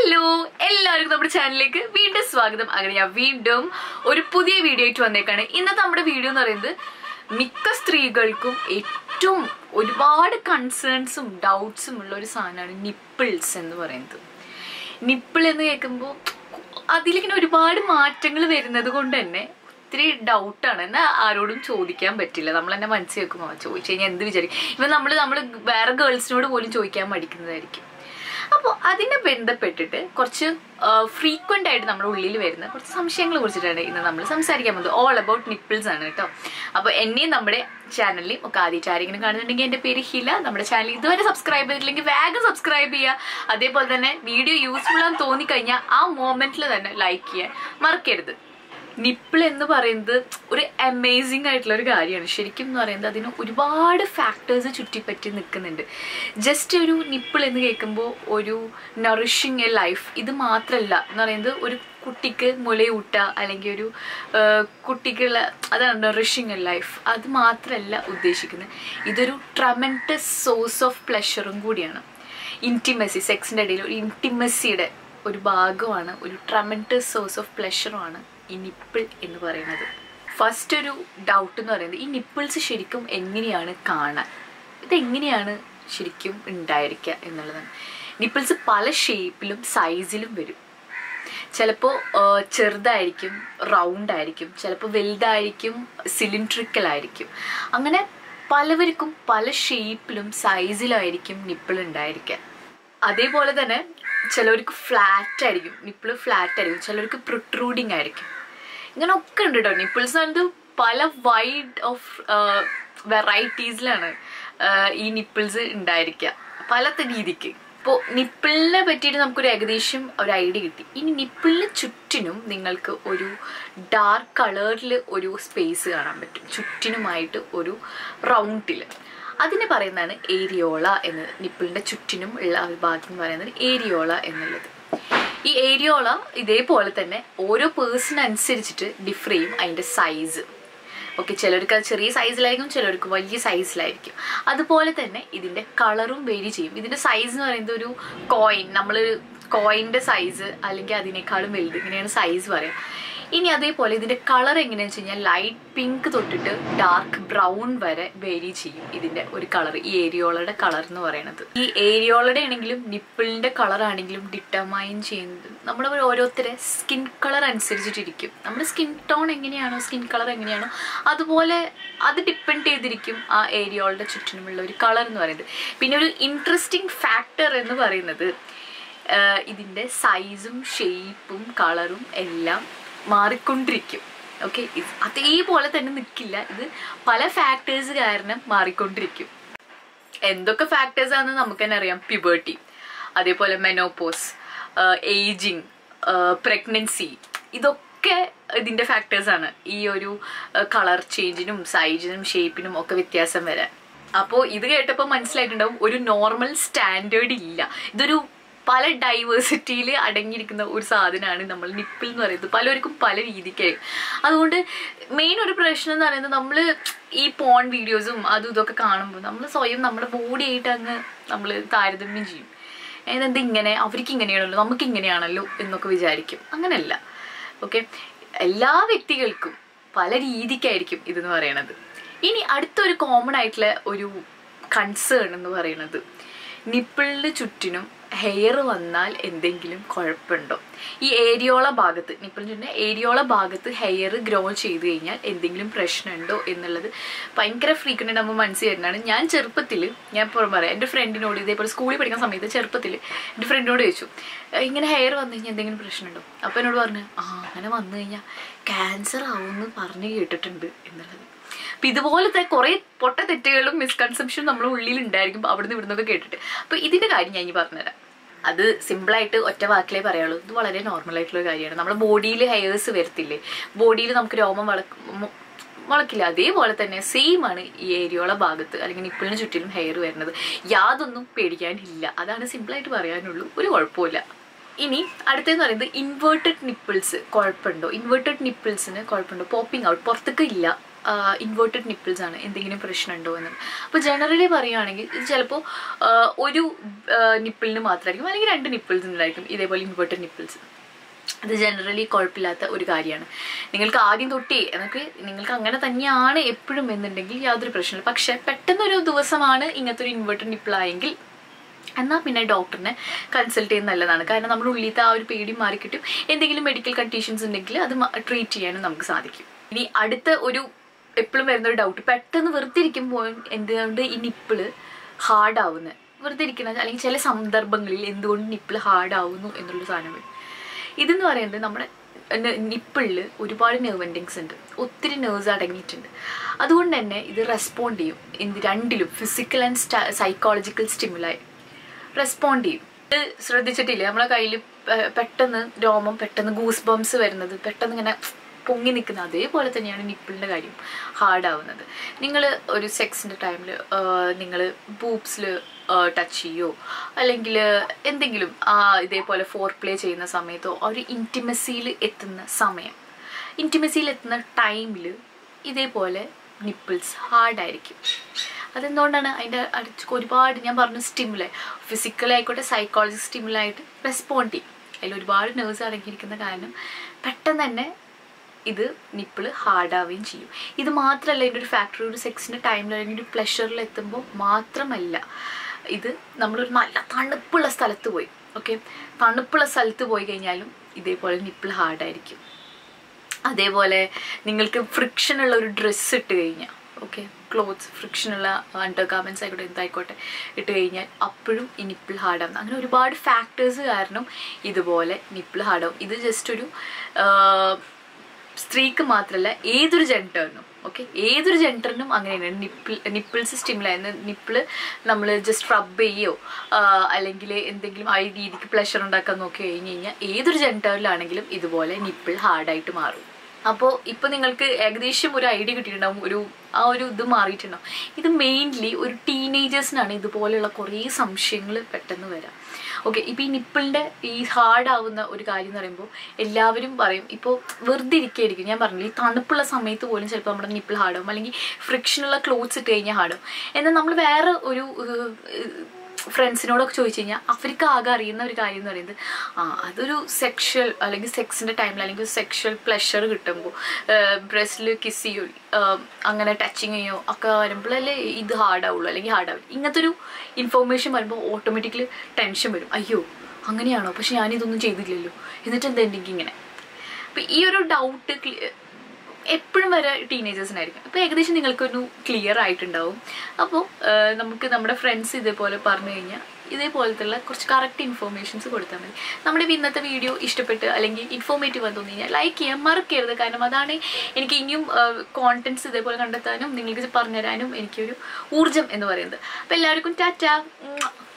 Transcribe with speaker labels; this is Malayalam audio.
Speaker 1: ഹലോ എല്ലാവർക്കും നമ്മുടെ ചാനലിലേക്ക് വീണ്ടും സ്വാഗതം അങ്ങനെ ഞാൻ വീണ്ടും ഒരു പുതിയ വീഡിയോ ആയിട്ട് വന്നേക്കാണ് ഇന്നത്തെ നമ്മുടെ വീഡിയോ എന്ന് പറയുന്നത് മിക്ക സ്ത്രീകൾക്കും ഏറ്റവും ഒരുപാട് കൺസേൺസും ഡൗട്ട്സും ഉള്ള ഒരു സാധനമാണ് നിപ്പിൾസ് എന്ന് പറയുന്നത് നിപ്പിൾ എന്ന് കേൾക്കുമ്പോൾ അതിലിങ്ങനെ ഒരുപാട് മാറ്റങ്ങൾ വരുന്നത് കൊണ്ട് തന്നെ ഒത്തിരി ഡൗട്ടാണ് എന്നാൽ ആരോടും ചോദിക്കാൻ പറ്റില്ല നമ്മൾ തന്നെ മനസ്സിൽ വെക്കുമോ ചോദിച്ചു കഴിഞ്ഞാൽ എന്ത് വിചാരിക്കും ഇപ്പം നമ്മൾ നമ്മൾ വേറെ ഗേൾസിനോട് പോലും ചോദിക്കാൻ മടിക്കുന്നതായിരിക്കും അപ്പോൾ അതിനെ ബന്ധപ്പെട്ടിട്ട് കുറച്ച് ഫ്രീക്വൻ്റ് ആയിട്ട് നമ്മുടെ ഉള്ളിൽ വരുന്ന കുറച്ച് സംശയങ്ങളെ കുറിച്ചിട്ടാണ് ഇന്ന് നമ്മൾ സംസാരിക്കാൻ പോകുന്നത് ഓൾ അബൌട്ട് നിപ്പിൾസ് ആണ് കേട്ടോ അപ്പോൾ എന്നെയും നമ്മുടെ ചാനലിലും ഒക്കെ ആദ്യമായിട്ട് ആരെങ്കിലും കാണുന്നുണ്ടെങ്കിൽ എൻ്റെ പേര് ഹില നമ്മുടെ ചാനൽ ഇതുവരെ സബ്സ്ക്രൈബ് ചെയ്തിട്ടില്ലെങ്കിൽ വേഗം സബ്സ്ക്രൈബ് ചെയ്യുക അതേപോലെ തന്നെ വീഡിയോ യൂസ്ഫുൾ ആണെന്ന് തോന്നിക്കഴിഞ്ഞാൽ ആ മോമെന്റിൽ തന്നെ ലൈക്ക് ചെയ്യാൻ മറക്കരുത് നിപ്പിൾ എന്ന് പറയുന്നത് ഒരു അമേസിങ് ആയിട്ടുള്ള ഒരു കാര്യമാണ് ശരിക്കും എന്ന് പറയുന്നത് അതിന് ഒരുപാട് ഫാക്ടേഴ്സ് ചുറ്റിപ്പറ്റി നിൽക്കുന്നുണ്ട് ജസ്റ്റ് ഒരു നിപ്പിൾ എന്ന് കേൾക്കുമ്പോൾ ഒരു നറിഷിങ് എ ലൈഫ് ഇത് മാത്രമല്ല എന്ന് പറയുന്നത് ഒരു കുട്ടിക്ക് മുലയൂട്ട അല്ലെങ്കിൽ ഒരു ആ, കുട്ടിക്കുള്ള അതാണ് നറിഷിങ് എ ലൈഫ് അത് മാത്രമല്ല ഉദ്ദേശിക്കുന്നത് ഇതൊരു ട്രമെൻറ്റസ് സോഴ്സ് ഓഫ് പ്ലഷറും കൂടിയാണ് ഇൻറ്റിമസി സെക്സിൻ്റെ ഇടയിൽ ഒരു ഇൻറ്റിമസിയുടെ ഒരു ഭാഗമാണ് ഒരു ട്രമെൻറ്റസ് സോഴ്സ് ഓഫ് പ്ലഷറുമാണ് ഈ നിപ്പിൾ എന്ന് പറയുന്നത് ഫസ്റ്റ് ഒരു ഡൗട്ട് എന്ന് പറയുന്നത് ഈ നിപ്പിൾസ് ശരിക്കും എങ്ങനെയാണ് കാണാൻ ഇതെങ്ങനെയാണ് ശരിക്കും ഉണ്ടായിരിക്കുക എന്നുള്ളതാണ് നിപ്പിൾസ് പല ഷേപ്പിലും സൈസിലും വരും ചിലപ്പോൾ ചെറുതായിരിക്കും റൗണ്ട് ആയിരിക്കും ചിലപ്പോൾ വലുതായിരിക്കും സിലിണ്ട്രിക്കൽ ആയിരിക്കും അങ്ങനെ പലവർക്കും പല ഷേപ്പിലും സൈസിലായിരിക്കും നിപ്പിൾ ഉണ്ടായിരിക്കുക അതേപോലെ തന്നെ ചിലവർക്ക് ഫ്ലാറ്റ് ആയിരിക്കും നിപ്പിൾ ഫ്ലാറ്റ് ആയിരിക്കും ചിലവർക്ക് പ്രൊട്രൂഡിങ് ആയിരിക്കും ഇങ്ങനെ ഒക്കെ ഉണ്ട് കേട്ടോ നിപ്പിൾസ് പറയുന്നത് പല വൈഡ് ഓഫ് വെറൈറ്റീസിലാണ് ഈ നിപ്പിൾസ് ഉണ്ടായിരിക്കുക പല രീതിക്ക് ഇപ്പോൾ നിപ്പിളിനെ പറ്റിയിട്ട് നമുക്കൊരു ഏകദേശം ഒരു ഐഡിയ കിട്ടി ഇനി നിപ്പിളിന് ചുറ്റിനും നിങ്ങൾക്ക് ഒരു ഡാർക്ക് കളറിൽ ഒരു സ്പേസ് കാണാൻ പറ്റും ചുറ്റിനുമായിട്ട് ഒരു റൗണ്ടിൽ അതിനെ പറയുന്നതാണ് ഏരിയോള എന്ന് നിപ്പിളിൻ്റെ ചുറ്റിനും ഉള്ള ഒരു ഭാഗം എന്ന് പറയുന്നത് ഏരിയോള എന്നുള്ളത് ഈ ഏരിയോള ഇതേപോലെ തന്നെ ഓരോ പേഴ്സൺ അനുസരിച്ചിട്ട് ഡിഫർ ചെയ്യും അതിൻ്റെ സൈസ് ഓക്കെ ചിലർക്ക് അത് ചെറിയ സൈസിലായിരിക്കും ചിലർക്ക് വലിയ സൈസിലായിരിക്കും അതുപോലെ തന്നെ ഇതിൻ്റെ കളറും വേരി ചെയ്യും ഇതിൻ്റെ സൈസ് എന്ന് പറയുന്നത് ഒരു കോയിൻ നമ്മൾ കോയിൻ്റെ സൈസ് അല്ലെങ്കിൽ അതിനേക്കാളും വലുത് ഇങ്ങനെയാണ് സൈസ് പറയാം ഇനി അതേപോലെ ഇതിൻ്റെ കളർ എങ്ങനെയാണെന്ന് വെച്ച് കഴിഞ്ഞാൽ ലൈറ്റ് പിങ്ക് തൊട്ടിട്ട് ഡാർക്ക് ബ്രൗൺ വരെ വേരി ചെയ്യും ഇതിൻ്റെ ഒരു കളർ ഈ ഏരിയോളയുടെ കളർ എന്ന് പറയുന്നത് ഈ ഏരിയോളയുടെ ആണെങ്കിലും നിപ്പിളിൻ്റെ കളർ ആണെങ്കിലും ഡിറ്റർമൈൻ ചെയ്യുന്നത് നമ്മൾ ഓരോരുത്തരെ സ്കിൻ കളർ അനുസരിച്ചിട്ടിരിക്കും നമ്മുടെ സ്കിൻ ടോൺ എങ്ങനെയാണോ സ്കിൻ കളർ എങ്ങനെയാണോ അതുപോലെ അത് ഡിപ്പെൻഡ് ചെയ്തിരിക്കും ആ ഏരിയോളുടെ ചുറ്റിനുമുള്ള ഒരു കളർ എന്ന് പറയുന്നത് പിന്നെ ഒരു ഇൻട്രസ്റ്റിംഗ് ഫാക്ടർ എന്ന് പറയുന്നത് ആഹ് ഇതിൻ്റെ സൈസും ഷേപ്പും കളറും എല്ലാം മാറിക്കൊണ്ടിരിക്കും ഓക്കെ അതേപോലെ തന്നെ നിൽക്കില്ല ഇത് പല ഫാക്ടേഴ്സ് കാരണം മാറിക്കൊണ്ടിരിക്കും എന്തൊക്കെ ഫാക്ടേഴ്സ് ആണെന്ന് നമുക്ക് തന്നെ അറിയാം പിബേർട്ടി അതേപോലെ മെനോപോസ് ഏജിങ് പ്രഗ്നൻസി ഇതൊക്കെ ഇതിൻ്റെ ഫാക്ടേഴ്സാണ് ഈ ഒരു കളർ ചേഞ്ചിനും സൈസിനും ഷേപ്പിനും ഒക്കെ വ്യത്യാസം വരാൻ അപ്പോൾ ഇത് കേട്ടപ്പോൾ മനസ്സിലായിട്ടുണ്ടാവും ഒരു നോർമൽ സ്റ്റാൻഡേർഡ് ഇല്ല ഇതൊരു പല ഡൈവേഴ്സിറ്റിയിൽ അടങ്ങിയിരിക്കുന്ന ഒരു സാധനമാണ് നമ്മൾ നിപ്പിൾ എന്ന് പറയുന്നത് പലർക്കും പല രീതിക്കായിരിക്കും അതുകൊണ്ട് മെയിൻ ഒരു പ്രശ്നം എന്ന് പറയുന്നത് നമ്മൾ ഈ പോൺ വീഡിയോസും അതും ഇതൊക്കെ കാണുമ്പോൾ നമ്മൾ സ്വയം നമ്മുടെ ബോഡി ആയിട്ട് അങ്ങ് നമ്മൾ താരതമ്യം ചെയ്യും അതെന്ത് ഇങ്ങനെ അവർക്ക് ഇങ്ങനെയാണല്ലോ നമുക്ക് ഇങ്ങനെയാണല്ലോ എന്നൊക്കെ വിചാരിക്കും അങ്ങനെയല്ല ഓക്കെ എല്ലാ വ്യക്തികൾക്കും പല രീതിക്കായിരിക്കും ഇതെന്ന് പറയണത് ഇനി അടുത്തൊരു കോമൺ ആയിട്ടുള്ള ഒരു കൺസേൺ എന്ന് പറയുന്നത് നിപ്പിളിന് ചുറ്റിനും ഹെയർ വന്നാൽ എന്തെങ്കിലും കുഴപ്പമുണ്ടോ ഈ ഏരിയോള ഭാഗത്ത് നിപ്പിളിന് ചുറ്റിനും ഏരിയോള ഭാഗത്ത് ഹെയർ ഗ്രോ ചെയ്ത് കഴിഞ്ഞാൽ എന്തെങ്കിലും പ്രശ്നമുണ്ടോ എന്നുള്ളത് ഭയങ്കര ഫ്രീക്വൻ്റ് നമ്മൾ മനസ്സിൽ വരുന്നതാണ് ഞാൻ ചെറുപ്പത്തിൽ ഞാൻ ഇപ്പോൾ പറയാം എൻ്റെ ഫ്രണ്ടിനോട് ഇതേപോലെ സ്കൂളിൽ പഠിക്കുന്ന സമയത്ത് ചെറുപ്പത്തിൽ എൻ്റെ ഫ്രണ്ടിനോട് ചോദിച്ചു "ഏഹ് ഇങ്ങനെ ഹെയർ വന്നു കഴിഞ്ഞാൽ എന്തെങ്കിലും പ്രശ്നമുണ്ടോ അപ്പോൾ എന്നോട് പറഞ്ഞു ആ അങ്ങനെ വന്നു കഴിഞ്ഞാൽ ക്യാൻസർ ആവുമെന്ന് പറഞ്ഞു കേട്ടിട്ടുണ്ട് എന്നുള്ളത് അപ്പം ഇതുപോലത്തെ കുറേ പൊട്ട തെറ്റുകളും മിസ്കൺസെപ്ഷനും നമ്മുടെ ഉള്ളിൽ ഉണ്ടായിരിക്കും അവിടുന്ന് ഇവിടുന്നൊക്കെ കേട്ടിട്ട് അപ്പോൾ ഇതിൻ്റെ കാര്യം ഞാൻ ഇനി പറഞ്ഞുതരാം അത് സിമ്പിളായിട്ട് ഒറ്റ വാക്കിലേ പറയുള്ളൂ ഇത് വളരെ നോർമൽ ആയിട്ടുള്ള ഒരു കാര്യമാണ് നമ്മുടെ ബോഡിയിൽ ഹെയർസ് വരത്തില്ലേ ബോഡിയിൽ നമുക്ക് രോമം വളക്ക് മു- മുളക്കില്ല അതേപോലെ തന്നെ സെയിം ആണ് ഈ ഏരിയോള ഭാഗത്ത് അല്ലെങ്കിൽ നിപ്പിളിന് ചുറ്റിലും ഹെയർ വരുന്നത് യാതൊന്നും പേടിക്കാനില്ല അതാണ് സിമ്പിളായിട്ട് പറയാനുള്ളൂ ഒരു കുഴപ്പമില്ല ഇനി അടുത്തെന്ന് പറയുന്നത് ഇൻവേർട്ടഡ് നിപ്പിൾസ് കുഴപ്പമുണ്ടോ ഇൻവേർട്ടഡ് നിപ്പിൾസിന് കുഴപ്പമുണ്ടോ പോപ്പിംഗ് ഔട്ട് പുറത്തേക്ക് ഇല്ല ഇൻവേർട്ടഡ് നിപ്പിൾസ് ആണ് എന്തെങ്കിലും പ്രശ്നമുണ്ടോ എന്ന് അപ്പോൾ ജനറലി പറയുകയാണെങ്കിൽ ഇത് ചിലപ്പോൾ ഒരു നിപ്പിളിന് മാത്രമായിരിക്കും അല്ലെങ്കിൽ രണ്ട് നിപ്പിൾസ് ഉണ്ടായിരിക്കും ഇതേപോലെ ഇൻവേർട്ടഡ് നിപ്പിൾസ് അത് ജനറലി കുഴപ്പമില്ലാത്ത ഒരു കാര്യമാണ് നിങ്ങൾക്ക് ആദ്യം തൊട്ടേ എന്നൊക്കെ നിങ്ങൾക്ക് അങ്ങനെ തന്നെയാണ് എപ്പോഴും എന്നുണ്ടെങ്കിൽ യാതൊരു പ്രശ്നമില്ല പക്ഷെ പെട്ടെന്നൊരു ദിവസമാണ് ഇങ്ങനത്തെ ഒരു ഇൻവേർട്ടഡ് നിപ്പിളായെങ്കിൽ എന്നാൽ പിന്നെ ഡോക്ടറിനെ കൺസൾട്ട് ചെയ്യുന്നത് നല്ലതാണ് കാരണം നമ്മുടെ ഉള്ളിലത്തെ ആ ഒരു പേടി മാറിക്കിട്ടും എന്തെങ്കിലും മെഡിക്കൽ കണ്ടീഷൻസ് ഉണ്ടെങ്കിൽ അത് ട്രീറ്റ് ചെയ്യാനും നമുക്ക് സാധിക്കും ഇനി അടുത്ത ഒരു എപ്പോഴും വരുന്ന ഒരു ഡൗട്ട് പെട്ടെന്ന് വെറുതെ ഇരിക്കുമ്പോൾ എന്തുകൊണ്ട് ഈ നിപ്പിള് ഹാർഡാവുന്നത് വെറുതെ ഇരിക്കുന്നത് അല്ലെങ്കിൽ ചില സന്ദർഭങ്ങളിൽ എന്തുകൊണ്ട് നിപ്പിൾ ഹാർഡാവുന്നു എന്നുള്ളൊരു സാധനം വരും ഇതെന്ന് പറയുന്നത് നമ്മുടെ നിപ്പിളിൽ ഒരുപാട് നെർവ് എൻഡിങ്സ് ഉണ്ട് ഒത്തിരി നെർവ്സ് അടങ്ങിയിട്ടുണ്ട് അതുകൊണ്ട് തന്നെ ഇത് റെസ്പോണ്ട് ചെയ്യും എന്ത് രണ്ടിലും ഫിസിക്കൽ ആൻഡ് സൈക്കോളജിക്കൽ സ്റ്റിമുലായി റെസ്പോണ്ട് ചെയ്യും ഇത് ശ്രദ്ധിച്ചിട്ടില്ലേ നമ്മളെ കയ്യിൽ പെട്ടെന്ന് രോമം പെട്ടെന്ന് ഗൂസ് ബംസ് വരുന്നത് പെട്ടെന്ന് ഇങ്ങനെ പൊങ്ങി നിൽക്കുന്ന അതേപോലെ തന്നെയാണ് നിപ്പിളിൻ്റെ കാര്യം ഹാർഡാവുന്നത് നിങ്ങൾ ഒരു സെക്സിൻ്റെ ടൈമിൽ നിങ്ങൾ ബൂപ്സിൽ ടച്ച് ചെയ്യോ അല്ലെങ്കിൽ എന്തെങ്കിലും ആ ഇതേപോലെ ഫോർ പ്ലേ ചെയ്യുന്ന സമയത്തോ ഒരു ഇൻറ്റിമസിയിൽ എത്തുന്ന സമയം ഇൻറ്റിമസിയിൽ എത്തുന്ന ടൈമിൽ ഇതേപോലെ നിപ്പിൾസ് ഹാർഡായിരിക്കും അതെന്തുകൊണ്ടാണ് അതിൻ്റെ അടുത്ത് ഒരുപാട് ഞാൻ പറഞ്ഞു സ്റ്റിമുലൈ ഫിസിക്കലായിക്കോട്ടെ സൈക്കോളജി സ്റ്റിമുലായിട്ട് റെസ്പോണ്ട് ചെയ്യും അതിൽ ഒരുപാട് നെർവ്സ് അടങ്ങിയിരിക്കുന്ന കാരണം പെട്ടെന്ന് തന്നെ ഇത് നിപ്പിള് ഹാർഡാവുകയും ചെയ്യും ഇത് മാത്രമല്ല ഇതിൻ്റെ ഒരു ഫാക്ടർ ഒരു സെക്സിൻ്റെ ടൈമിൽ അല്ലെങ്കിൽ ഒരു പ്ലഷറിൽ എത്തുമ്പോൾ മാത്രമല്ല ഇത് നമ്മളൊരു നല്ല തണുപ്പുള്ള സ്ഥലത്ത് പോയി ഓക്കെ തണുപ്പുള്ള സ്ഥലത്ത് പോയി കഴിഞ്ഞാലും ഇതേപോലെ നിപ്പിൾ ഹാർഡായിരിക്കും അതേപോലെ നിങ്ങൾക്ക് ഫ്രിക്ഷനുള്ള ഒരു ഡ്രസ്സ് ഇട്ട് കഴിഞ്ഞാൽ ഓക്കെ ക്ലോത്ത്സ് ഫ്രിക്ഷനുള്ള അണ്ടർ ഗാർമെൻസ് ആയിക്കോട്ടെ എന്തായിക്കോട്ടെ ഇട്ട് കഴിഞ്ഞാൽ അപ്പോഴും ഈ നിപ്പിൾ ഹാർഡാവും അങ്ങനെ ഒരുപാട് ഫാക്ടേഴ്സ് കാരണം ഇതുപോലെ നിപ്പിൾ ഹാർഡാവും ഇത് ജസ്റ്റ് ഒരു സ്ത്രീക്ക് മാത്രമല്ല ഏതൊരു ജെൻഡറിനും ഓക്കെ ഏതൊരു ജെൻഡറിനും അങ്ങനെയാണ് നിപ്പിൾ നിപ്പിൾസ് സ്റ്റിമുലായിരുന്നു നിപ്പിള് നമ്മൾ ജസ്റ്റ് റബ്ബ് ചെയ്യോ അല്ലെങ്കിൽ എന്തെങ്കിലും ആ രീതിക്ക് പ്ലഷർ ഉണ്ടാക്കാൻ നോക്കി കഴിഞ്ഞ് കഴിഞ്ഞാൽ ഏതൊരു ജെൻഡറിലാണെങ്കിലും ഇതുപോലെ നിപ്പിൾ ഹാർഡായിട്ട് മാറും അപ്പോൾ ഇപ്പോൾ നിങ്ങൾക്ക് ഏകദേശം ഒരു ഐഡിയ കിട്ടിയിട്ടുണ്ടാവും ഒരു ആ ഒരു ഇത് മാറിയിട്ടുണ്ടാവും ഇത് മെയിൻലി ഒരു ടീനേജേഴ്സിനാണ് ഇതുപോലെയുള്ള കുറേ സംശയങ്ങൾ പെട്ടെന്ന് വരാം ഓക്കെ ഇപ്പോൾ ഈ നിപ്പിളിൻ്റെ ഈ ഹാർഡ് ആവുന്ന ഒരു കാര്യം എന്ന് പറയുമ്പോൾ എല്ലാവരും പറയും ഇപ്പോൾ വെറുതെ ഇരിക്കുകയായിരിക്കും ഞാൻ പറഞ്ഞില്ല ഈ തണുപ്പുള്ള സമയത്ത് പോലും ചിലപ്പോൾ നമ്മുടെ നിപ്പിൾ ഹാർഡാവും അല്ലെങ്കിൽ ഫ്രിക്ഷനുള്ള ക്ലോത്ത്സ് ഇട്ട് കഴിഞ്ഞാൽ ഹാർഡാവും എന്നാൽ നമ്മൾ വേറെ ഒരു ഫ്രണ്ട്സിനോടൊക്കെ ചോദിച്ചു കഴിഞ്ഞാൽ അവർക്ക് ആകെ അറിയുന്ന ഒരു കാര്യം എന്ന് പറയുന്നത് ആ അതൊരു സെക്ഷൽ അല്ലെങ്കിൽ സെക്സിൻ്റെ ടൈമിൽ അല്ലെങ്കിൽ സെക്ഷൽ പ്ലഷർ കിട്ടുമ്പോൾ ബ്രസ്റ്റിൽ കിസ് ചെയ്യോ അങ്ങനെ ടച്ചിങ് ചെയ്യോ ഒക്കെ വരുമ്പോഴല്ലേ ഇത് ഹാർഡാവുള്ളൂ അല്ലെങ്കിൽ ഹാർഡാവില്ല ഇങ്ങനത്തെ ഒരു ഇൻഫോർമേഷൻ വരുമ്പോൾ ഓട്ടോമാറ്റിക്കലി ടെൻഷൻ വരും അയ്യോ അങ്ങനെയാണോ പക്ഷെ ഞാനിതൊന്നും ചെയ്തില്ലല്ലോ എന്നിട്ട് എന്താ എനിക്ക് ഇങ്ങനെ അപ്പം ഈ ഒരു ഡൗട്ട് എപ്പോഴും വരെ ടീനേജേഴ്സിനായിരിക്കും അപ്പോൾ ഏകദേശം നിങ്ങൾക്കൊരു ക്ലിയർ ആയിട്ടുണ്ടാവും അപ്പോൾ നമുക്ക് നമ്മുടെ ഫ്രണ്ട്സ് ഇതേപോലെ പറഞ്ഞു കഴിഞ്ഞാൽ ഇതേപോലത്തുള്ള കുറച്ച് കറക്റ്റ് ഇൻഫോർമേഷൻസ് കൊടുത്താൽ മതി നമ്മുടെ ഇന്നത്തെ വീഡിയോ ഇഷ്ടപ്പെട്ട് അല്ലെങ്കിൽ ഇൻഫോർമേറ്റീവ് എന്ന് തോന്നി കഴിഞ്ഞാൽ ലൈക്ക് ചെയ്യാൻ മറക്കരുത് കാരണം അതാണ് എനിക്ക് ഇനിയും കോണ്ടൻറ്റ്സ് ഇതേപോലെ കണ്ടെത്താനും നിങ്ങൾക്ക് പറഞ്ഞുതരാനും എനിക്കൊരു ഊർജ്ജം എന്ന് പറയുന്നത് അപ്പോൾ എല്ലാവർക്കും ടാറ്റ